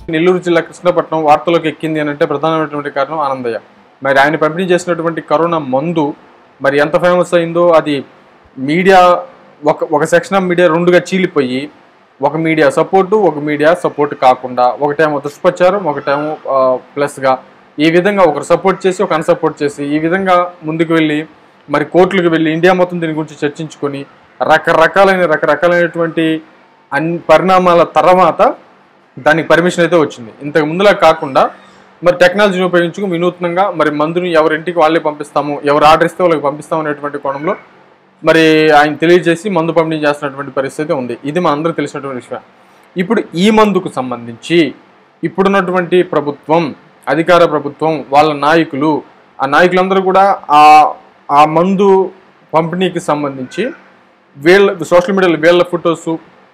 నెల్లూరు జిల్లా కృష్ణపట్నం వార్తలోకి ఎక్కింది అని అంటే ప్రధానమైనటువంటి కారణం ఆనందయ్య మరి ఆయన పంపిణీ చేసినటువంటి కరోనా మందు మరి ఎంత ఫేమస్ అయిందో అది మీడియా ఒక ఒక సెక్షన్ ఆఫ్ మీడియా రెండుగా చీలిపోయి ఒక మీడియా సపోర్టు ఒక మీడియా సపోర్ట్ కాకుండా ఒకటేమో దుష్ప్రచారం ఒకటేమో ఆ, ప్లస్గా ఈ విధంగా ఒకరు సపోర్ట్ చేసి ఒక అన్సపోర్ట్ చేసి ఈ విధంగా ముందుకు వెళ్ళి మరి కోర్టులకు వెళ్ళి ఇండియా మొత్తం దీని గురించి చర్చించుకొని రకరకాలైన రకరకాలైనటువంటి అన్ని పరిణామాల తర్వాత దానికి పర్మిషన్ అయితే వచ్చింది ఇంతకు ముందులా కాకుండా మరి టెక్నాలజీని ఉపయోగించుకుని వినూత్నంగా మరి మందుని ఎవరింటికి వాళ్ళే పంపిస్తాము ఎవరు ఆర్డర్ ఇస్తే వాళ్ళకి పంపిస్తాము అనేటువంటి కోణంలో మరి ఆయన తెలియజేసి మందు పంపిణీ చేస్తున్నటువంటి పరిస్థితి ఉంది ఇది మా అందరూ తెలిసినటువంటి విషయం ఇప్పుడు ఈ మందుకు సంబంధించి ఇప్పుడున్నటువంటి ప్రభుత్వం అధికార ప్రభుత్వం వాళ్ళ నాయకులు ఆ నాయకులందరూ కూడా ఆ ఆ మందు పంపిణీకి సంబంధించి వీళ్ళ సోషల్ మీడియాలో వీళ్ళ ఫొటోస్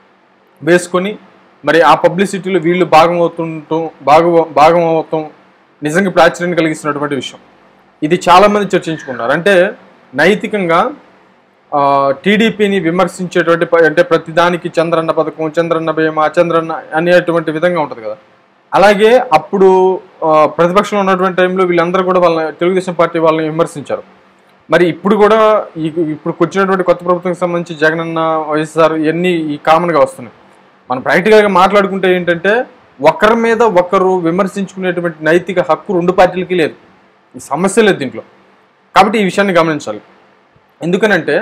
వేసుకొని మరి ఆ పబ్లిసిటీలో వీళ్ళు భాగం అవుతుంటూ భాగం భాగం అవటం నిజంగా ఇప్పుడు ఆశ్చర్యాన్ని కలిగిస్తున్నటువంటి విషయం ఇది చాలామంది చర్చించుకున్నారు అంటే నైతికంగా ఆ, టీడీపీని విమర్శించేటువంటి ప- అంటే ప్రతిదానికి చంద్రన్న పథకం చంద్రన్న భీమా చంద్రన్న అనేటువంటి విధంగా ఉంటుంది కదా అలాగే అప్పుడు ఆ, ప్రతిపక్షంలో ఉన్నటువంటి టైంలో వీళ్ళందరూ కూడా వాళ్ళ తెలుగుదేశం పార్టీ వాళ్ళని విమర్శించారు మరి ఇప్పుడు కూడా ఈ ఇప్పుడు వచ్చినటువంటి కొత్త ప్రభుత్వానికి సంబంధించి జగనన్న వైఎస్ఆర్ ఇవన్నీ ఈ కామన్గా వస్తున్నాయి మనం ప్రాక్టికల్గా మాట్లాడుకుంటే ఏంటంటే ఒకరి మీద ఒకరు విమర్శించుకునేటువంటి నైతిక హక్కు రెండు పార్టీలకి లేదు ఈ సమస్య లేదు దీంట్లో కాబట్టి ఈ విషయాన్ని గమనించాలి ఎందుకనంటే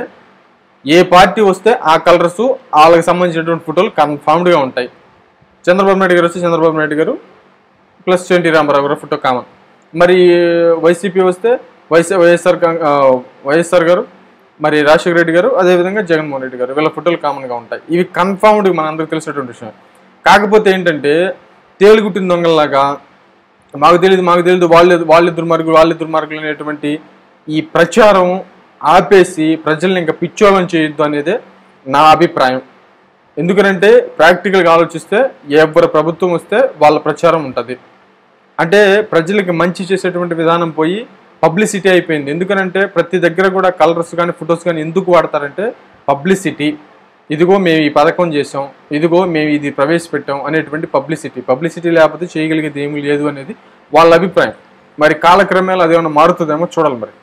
ఏ పార్టీ వస్తే ఆ కలర్స్ వాళ్ళకి సంబంధించినటువంటి ఫోటోలు కన్ఫామ్డ్గా ఉంటాయి చంద్రబాబు నాయుడు గారు వస్తే చంద్రబాబు నాయుడు గారు ప్లస్ ఎన్టీ రామారావు గారు ఫోటో కామన్ మరి వైసీపీ వస్తే వైఎస్ వైఎస్ఆర్ కాంగ్- ఆ, వైఎస్ఆర్ గారు మరి రాజశేఖర రెడ్డి గారు అదేవిధంగా జగన్మోహన్ రెడ్డి గారు వీళ్ళ ఫోటోలు కామన్గా ఉంటాయి ఇవి కన్ఫామ్డ్ మన అందరికి తెలిసినటువంటి విషయం కాకపోతే ఏంటంటే తేలిగుట్టిన దొంగల్లాగా మాకు తెలియదు మాకు తెలియదు వాళ్ళు వాళ్ళిద్దరు మరుగులు వాళ్ళిద్దరు మరుగులు అనేటువంటి ఈ ప్రచారం ఆపేసి ప్రజల్ని ఇంకా పిచ్చోళం చేయొద్దు అనేదే నా అభిప్రాయం ఎందుకంటే ప్రాక్టికల్గా ఆలోచిస్తే ఎవరి ప్రభుత్వం వస్తే వాళ్ళ ప్రచారం ఉంటుంది అంటే ప్రజలకి మంచి చేసేటువంటి విధానం పోయి పబ్లిసిటీ అయిపోయింది ఎందుకనంటే ప్రతి దగ్గర కూడా కలర్స్ కానీ ఫొటోస్ కానీ ఎందుకు వాడతారంటే పబ్లిసిటీ ఇదిగో మేము ఈ పథకం చేసాం ఇదిగో మేము ఇది ప్రవేశపెట్టాం అనేటువంటి పబ్లిసిటీ పబ్లిసిటీ లేకపోతే చేయగలిగేది ఏమీ లేదు అనేది వాళ్ళ అభిప్రాయం మరి కాలక్రమేణా అదేమన్నా మారుతుందేమో చూడాలి మరి